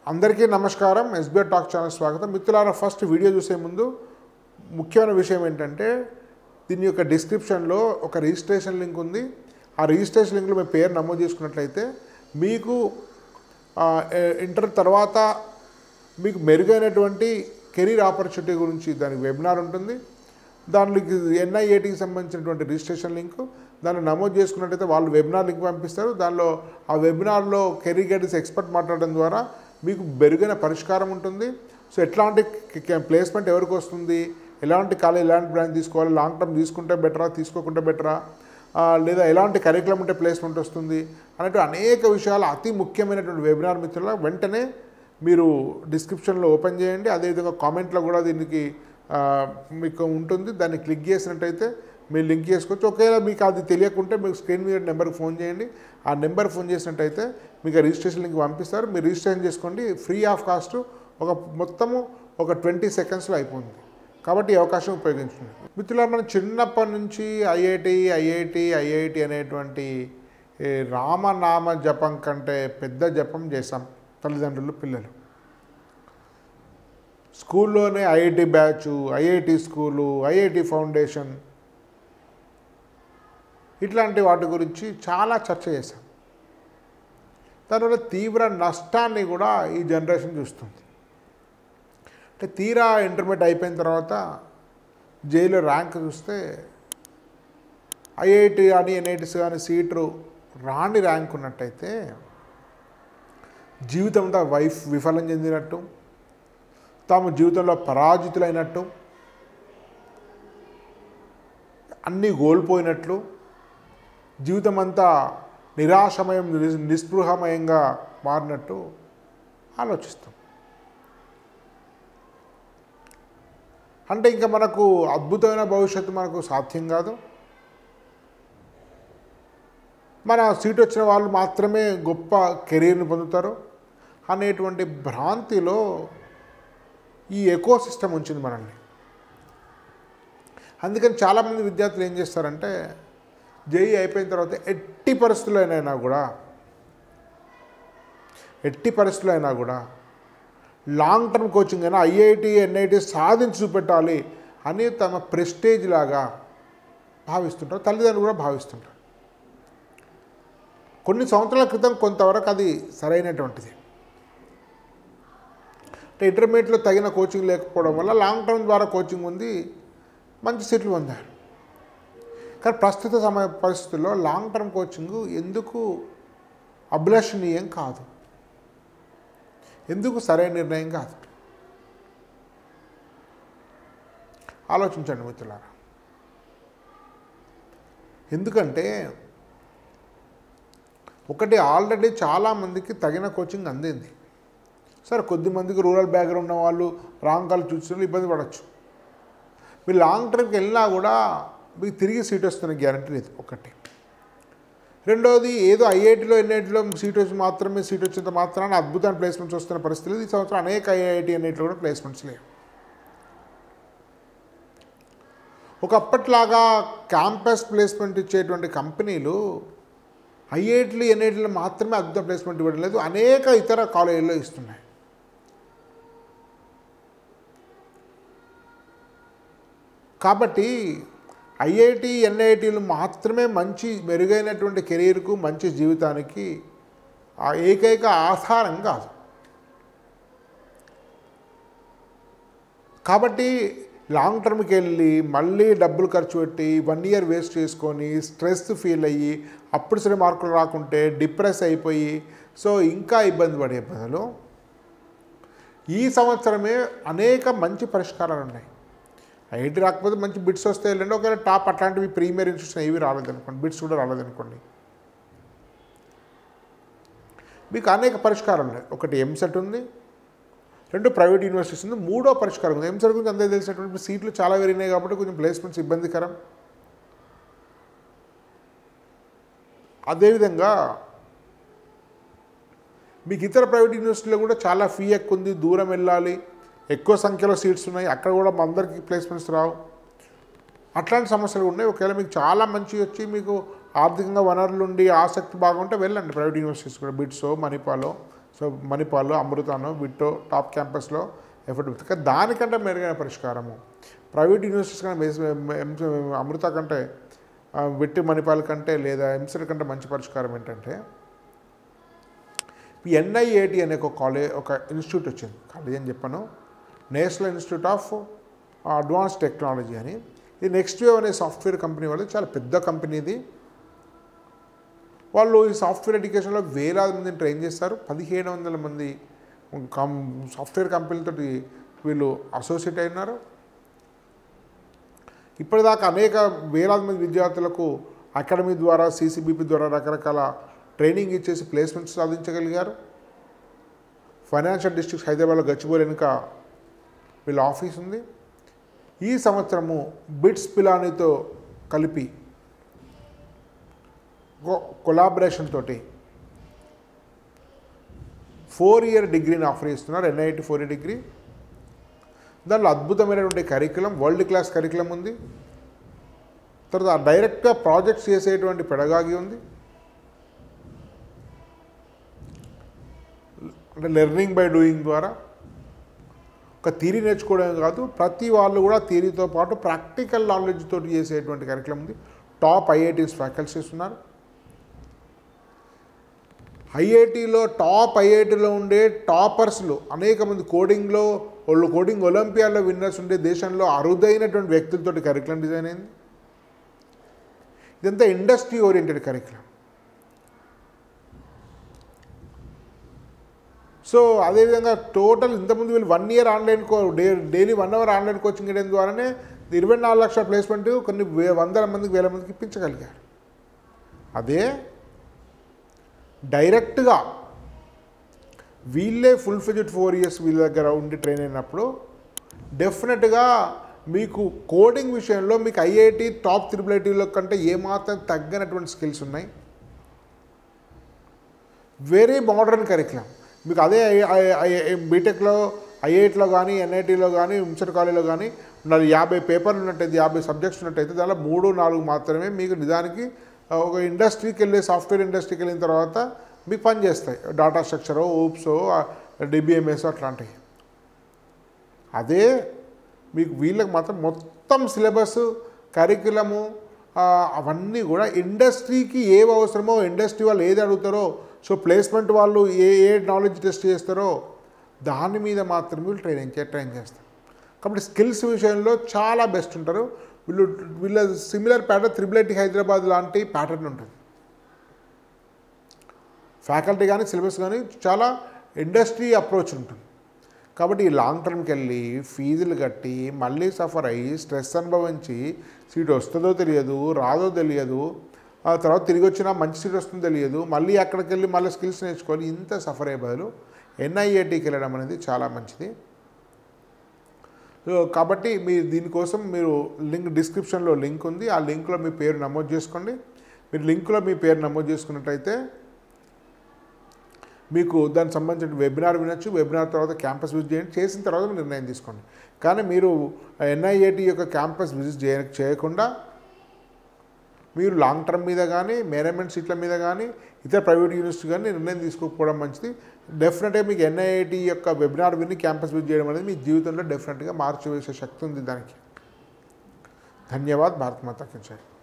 అందరికీ నమస్కారం SBR talk channel స్వాగతం మిత్రులారా ఫస్ట్ వీడియో చూసే ముందు ముఖ్యమైన విషయం ఏంటంటే దీని యొక్క డిస్క్రిప్షన్లో ఒక రిజిస్ట్రేషన్ లింక్ ఉంది ఆ రిజిస్ట్రేషన్ లింక్లో మీ పేరు నమోదు చేసుకున్నట్లయితే మీకు ఆ, ఏ- ఇంటర్ తర్వాత మీకు మెరుగైనటువంటి కెరీర్ ఆపర్చునిటీ గురించి దానికి వెబినార్ ఉంటుంది దానికి ఎన్ఐఏటికి సంబంధించినటువంటి రిజిస్ట్రేషన్ లింక్ దాన్ని నమోదు చేసుకున్నట్టయితే వాళ్ళు వెబినార్ లింక్ పంపిస్తారు దానిలో ఆ వెబినార్లో కెరీర్ గైడెన్స్ ఎక్స్పర్ట్ మాట్లాడడం ద్వారా మీకు మెరుగైన పరిష్కారం ఉంటుంది సో ఎట్లాంటి ప్లేస్మెంట్ ఎవరికి వస్తుంది ఎలాంటి కాలేజ్ ఎలాంటి బ్రాంచ్ తీసుకోవాలి లాంగ్ టర్మ్ తీసుకుంటే బెటరా తీసుకోకుంటే బెటరా ఆ, లేదా ఎలాంటి కరికులం ఉంటే ప్లేస్మెంట్ వస్తుంది అనేటువంటి అనేక విషయాలు అతి ముఖ్యమైనటువంటి వెబినార్ మిత్రుల వెంటనే మీరు డిస్క్రిప్షన్లో ఓపెన్ చేయండి అదేవిధంగా కామెంట్లో కూడా దీనికి ఆ, మీకు ఉంటుంది దాన్ని క్లిక్ చేసినట్టయితే మీరు లింక్ చేసుకోవచ్చు ఒకవేళ మీకు అది తెలియకుంటే మీకు స్క్రీన్ మీద నెంబర్కి ఫోన్ చేయండి ఆ నెంబర్ ఫోన్ చేసినట్టయితే మీకు ఆ రిజిస్ట్రేషన్ లింక్ పంపిస్తారు మీరు రిజిస్ట్రేషన్ చేసుకోండి ఫ్రీ ఆఫ్ కాస్ట్ ఒక మొత్తము ఒక ట్వంటీ సెకండ్స్లో అయిపోతుంది కాబట్టి ఈ అవకాశం ఉపయోగించుకోండి మిత్రులారా మనం చిన్నప్పటి నుంచి ఐఐటి ఐఐటి ఐఐటి అనేటువంటి ఈ రామనామ జపం కంటే పెద్ద జపం చేశాం తల్లిదండ్రులు పిల్లలు స్కూల్లోనే IIT batch IIT school IIT foundation ఇట్లాంటి వాటి గురించి చాలా చర్చ చేశాం దానివల్ల తీవ్ర నష్టాన్ని కూడా ఈ జనరేషన్ చూస్తుంది అంటే తీరా ఇంటర్మీడియట్ అయిపోయిన తర్వాత జైలు ర్యాంక్ చూస్తే ఐఐటి కానీ ఎన్ఐటీస్ కానీ సీట్లు రాని ర్యాంక్ ఉన్నట్టయితే జీవితంతో వైఫ్ విఫలం చెందినట్టు తాము జీవితంలో పరాజితులైనట్టు అన్నీ కోల్పోయినట్లు జీవితం అంతా నిరాశమయం నిస్- నిస్పృహమయంగా మారినట్టు ఆలోచిస్తాం అంటే ఇంకా మనకు అద్భుతమైన భవిష్యత్తు మనకు సాధ్యం కాదు మన సీట్ వచ్చిన వాళ్ళు మాత్రమే గొప్ప కెరీర్ని పొందుతారు అనేటువంటి భ్రాంతిలో ఈ ఎకో సిస్టమ్ ఉంచింది మనల్ని అందుకని చాలామంది విద్యార్థులు ఏం చేస్తారంటే జేఈ అయిపోయిన తర్వాత ఎట్టి పరిస్థితులైనా కూడా ఎట్టి పరిస్థితులైనా కూడా లాంగ్ టర్మ్ కోచింగ్ అయినా ఐఐటి ఎన్ఐటి సాధించి చూపెట్టాలి అని తమ ప్రెస్టేజ్ లాగా భావిస్తుంటారు తల్లిదండ్రులు కూడా భావిస్తుంటారు కొన్ని సంవత్సరాల క్రితం కొంతవరకు అది సరైనటువంటిది అంటే ఇంటర్మీడియట్లో తగిన కోచింగ్ లేకపోవడం వల్ల లాంగ్ టర్మ్ ద్వారా కోచింగ్ ఉంది మంచి సీట్లు పొందారు కానీ ప్రస్తుత సమయ పరిస్థితుల్లో లాంగ్ టర్మ్ కోచింగ్ ఎందుకు అభిలషణీయం కాదు ఎందుకు సరైన నిర్ణయం కాదు ఆలోచించండి మిత్రులారా ఎందుకంటే ఒకటి ఆల్రెడీ చాలామందికి తగిన కోచింగ్ అందింది సరే కొద్ది మందికి రూరల్ బ్యాక్గ్రౌండ్ ఉన్న వాళ్ళు రాంగ్ కాల్ చూసిన ఇబ్బంది పడవచ్చు మీరు లాంగ్ టర్మ్కి వెళ్ళినా కూడా మీకు తిరిగి సీట్ వస్తున్న గ్యారంటీ లేదు ఒకటి రెండోది ఏదో ఐఐటిలో ఎన్ఐటిలో సీట్ వచ్చి మాత్రమే సీట్ వచ్చినంత మాత్రాన అద్భుతమైన ప్లేస్మెంట్స్ వస్తున్న పరిస్థితి లేదు ఈ సంవత్సరం అనేక ఐఐటి ఎన్ఐటిలో కూడా ప్లేస్మెంట్స్ లేవు ఒకప్పట్లాగా క్యాంపస్ ప్లేస్మెంట్ ఇచ్చేటువంటి కంపెనీలు ఐఐటీలు ఎన్ఐటీలు మాత్రమే అద్భుత ప్లేస్మెంట్ ఇవ్వడం లేదు అనేక ఇతర కాలేజీల్లో ఇస్తున్నాయి కాబట్టి ఐఐటి ఎన్ఐటీలు మాత్రమే మంచి మెరుగైనటువంటి కెరీర్కు మంచి జీవితానికి ఆ ఏకైక ఆధారం కాదు కాబట్టి లాంగ్ టర్మ్కి వెళ్ళి మళ్ళీ డబ్బులు ఖర్చు పెట్టి వన్ ఇయర్ వేస్ట్ చేసుకొని స్ట్రెస్ ఫీల్ అయ్యి అప్పుడు సరే మార్కులు రాకుంటే డిప్రెస్ అయిపోయి సో ఇంకా ఇబ్బంది పడే బదులు ఈ సంవత్సరమే అనేక మంచి పరిష్కారాలు ఉన్నాయి ఐఐటి రాకపోతే మంచి బిట్స్ వస్తే వెళ్ళండి ఒకవేళ టాప్ అట్లాంటివి ప్రీమియర్ ఇన్స్టిట్యూషన్ ఏవి రాలేదనుకోండి బిట్స్ కూడా రాలేదనుకోండి మీకు అనేక పరిష్కారాలు ఉన్నాయి ఒకటి ఎంసెట్ ఉంది రెండు ప్రైవేట్ యూనివర్సిటీస్ ఉంది మూడో పరిష్కారం ఉంది ఎంసెట్ గురించి అందరికీ తెలిసినటువంటి సీట్లు చాలా పెరిగినాయి కాబట్టి కొంచెం ప్లేస్మెంట్స్ ఇబ్బందికరం అదేవిధంగా మీకు ఇతర ప్రైవేట్ యూనివర్సిటీలో కూడా చాలా ఫీ ఎక్కువ ఉంది దూరం వెళ్ళాలి ఎక్కువ సంఖ్యలో సీట్స్ ఉన్నాయి అక్కడ కూడా మా అందరికీ ప్లేస్మెంట్స్ రావు అట్లాంటి సమస్యలు ఉన్నాయి ఒకవేళ మీకు చాలా మంచి వచ్చి మీకు ఆర్థికంగా వనరులు ఉండి ఆసక్తి బాగుంటే వెళ్ళండి ప్రైవేట్ యూనివర్సిటీస్ కూడా బిట్సో మణిపాలో సో మణిపాల్ అమృతాను విట్టో టాప్ క్యాంపస్లో ఎఫర్ట్ పెడుతుంది దానికంటే మెరుగైన పరిష్కారము ప్రైవేట్ యూనివర్సిటీస్ కంటే మెస్- ఎం- అమృత కంటే ఆ, విట్టి మణిపాల్ కంటే లేదా ఎంసెట్ కంటే మంచి పరిష్కారం ఏంటంటే ఈ ఎన్ఐఏటి అనే ఒక కాలేజ్ ఒక ఇన్స్టిట్యూట్ వచ్చింది కాలేజ్ అని చెప్పాను National Institute of Advance Technology అని ఇది నెక్స్ట్ వేవ్ అనే సాఫ్ట్వేర్ కంపెనీ వాళ్ళు చాలా పెద్ద కంపెనీ ఇది వాళ్ళు ఈ సాఫ్ట్వేర్ ఎడ్యుకేషన్లో వేలాది మందిని ట్రైన్ చేస్తారు పదిహేను వందల మంది కం సాఫ్ట్వేర్ కంపెనీలతోటి వీళ్ళు అసోసియేట్ అయినారు ఇప్పటిదాకా అనేక వేలాది మంది విద్యార్థులకు అకాడమీ ద్వారా సీసీబీపీ ద్వారా రకరకాల ట్రైనింగ్ ఇచ్చేసి ప్లేస్మెంట్స్ సాధించగలిగారు ఫైనాన్షియల్ డిస్ట్రిక్ట్ హైదరాబాద్లో గచ్చిబౌలి వెనుక వీళ్ళ ఆఫీస్ ఉంది ఈ సంవత్సరము బిట్స్ పిలానీతో కలిపి కొలాబరేషన్ తోటి ఫోర్ ఇయర్ డిగ్రీని ఆఫర్ చేస్తున్నారు ఎన్ఐటి ఫోర్ ఇయర్ డిగ్రీ దాంట్లో అద్భుతమైనటువంటి కరికులం వరల్డ్ క్లాస్ కరికులం ఉంది తర్వాత డైరెక్ట్గా ప్రాజెక్ట్స్ చేసేటువంటి పెడగాగి ఉంది అంటే లెర్నింగ్ బై డూయింగ్ ద్వారా ఒక థీరీ నేర్చుకోవడం కాదు ప్రతి వాళ్ళు కూడా థీరీతో పాటు ప్రాక్టికల్ నాలెడ్జ్ తోటి చేసేటువంటి కరికులం ఉంది టాప్ ఐఐటీస్ ఫ్యాకల్టీస్ ఉన్నారు ఐఐటీలో టాప్ ఐఐటీలో ఉండే టాపర్స్లు అనేక మంది కోడింగ్లో వాళ్ళు కోడింగ్ ఒలింపియాడ్లో విన్నర్స్ ఉండే దేశంలో అరుదైనటువంటి వ్యక్తులతోటి కరికులం డిజైన్ అయింది ఇదంతా ఇండస్ట్రీ ఓరియంటెడ్ కరికులం సో అదేవిధంగా టోటల్ ఇంతకుముందు వీళ్ళు వన్ ఇయర్ ఆన్లైన్ కో డే daily one hour online coaching ఇవ్వడం ద్వారానే ఇరవై నాలుగు లక్షల ప్లేస్మెంట్ కొన్ని వే వందల మందికి వేల మందికి ఇప్పించగలిగారు అదే డైరెక్ట్గా వీళ్ళే ఫుల్ ఫిజిట్ ఫోర్ ఇయర్స్ వీళ్ళ దగ్గర ఉండి ట్రైన్ అయినప్పుడు డెఫినెట్గా మీకు కోడింగ్ విషయంలో మీకు ఐఐటి టాప్ త్రిబుల్ ఐటీలో కంటే ఏమాత్రం తగ్గనటువంటి స్కిల్స్ ఉన్నాయి వెరీ మోడర్న్ కరికులం మీకు అదే బీటెక్లో ఐఐటిలో కానీ ఎన్ఐటీలో కానీ ఇంసర్ కాలేజీలో కానీ నాలుగు యాభై పేపర్లు ఉన్నట్టయితే యాభై సబ్జెక్ట్స్ ఉన్నట్టయితే దానిలో మూడు నాలుగు మాత్రమే మీకు నిజానికి ఆ, ఒక ఇండస్ట్రీకి వెళ్ళి సాఫ్ట్వేర్ ఇండస్ట్రీకి వెళ్ళిన తర్వాత మీకు పని చేస్తాయి డాటా స్ట్రక్చరో ఊప్సో డిబిఎంఎస్ అట్లాంటివి అదే మీకు వీళ్ళకి మాత్రం మొత్తం సిలబస్ కరికులము ఆ, అవన్నీ కూడా ఇండస్ట్రీకి ఏవి అవసరమో ఇండస్ట్రీ వాళ్ళు ఏది అడుగుతారో సో ప్లేస్మెంట్ వాళ్ళు ఏ ఏ నాలెడ్జ్ టెస్ట్ చేస్తారో దాని మీద మాత్రం వీళ్ళు ట్రైనింగ్ చే ట్రైన్ చేస్తారు కాబట్టి స్కిల్స్ విషయంలో చాలా బెస్ట్ ఉంటారు వీళ్ళు వీళ్ళ similar pattern triple IT Hyderabad లాంటి ప్యాటర్న్ ఉంటుంది ఫ్యాకల్టీ కానీ సిలబస్ కానీ చాలా ఇండస్ట్రీ అప్రోచ్ ఉంటుంది కాబట్టి ఈ లాంగ్ టర్మ్కి వెళ్ళి ఫీజులు కట్టి మళ్ళీ సఫర్ అయ్యి స్ట్రెస్ అనుభవించి సీట్ వస్తుందో తెలియదు రాదో తెలియదు ఆ తర్వాత తిరిగి వచ్చినా మంచి సీట్ వస్తుందో తెలియదు మళ్ళీ అక్కడికి వెళ్ళి మళ్ళీ స్కిల్స్ నేర్చుకొని ఇంత సఫర్ అయ్యే బదులు ఎన్ఐఏటీకి వెళ్ళడం అనేది చాలా మంచిది సో కాబట్టి మీరు దీనికోసం మీరు లింక్ డిస్క్రిప్షన్లో లింక్ ఉంది ఆ లింక్లో మీ పేరు నమోదు చేసుకోండి మీరు లింక్లో మీ పేరు నమోదు చేసుకున్నట్టయితే మీకు దానికి సంబంధించిన వెబినార్ వినొచ్చు వెబినార్ తర్వాత క్యాంపస్ విజిట్ చేయండి చేసిన తర్వాత మీరు నిర్ణయం తీసుకోండి కానీ మీరు ఎన్ఐఏటి యొక్క క్యాంపస్ విజిట్ చేయ చేయకుండా మీరు లాంగ్ టర్మ్ మీద కానీ మేనేజ్మెంట్ సీట్ల మీద కానీ ఇతర ప్రైవేట్ యూనివర్సిటీ కానీ నిర్ణయం తీసుకోకపోవడం మంచిది డెఫినెట్గా మీకు ఎన్ఐఐటి యొక్క వెబినార్ విని క్యాంపస్ విజిట్ చేయడం అనేది మీ జీవితంలో డెఫినెట్గా మార్చివేసే శక్తి ఉంది దానికి ధన్యవాద్ భారత్ మాతా కి జై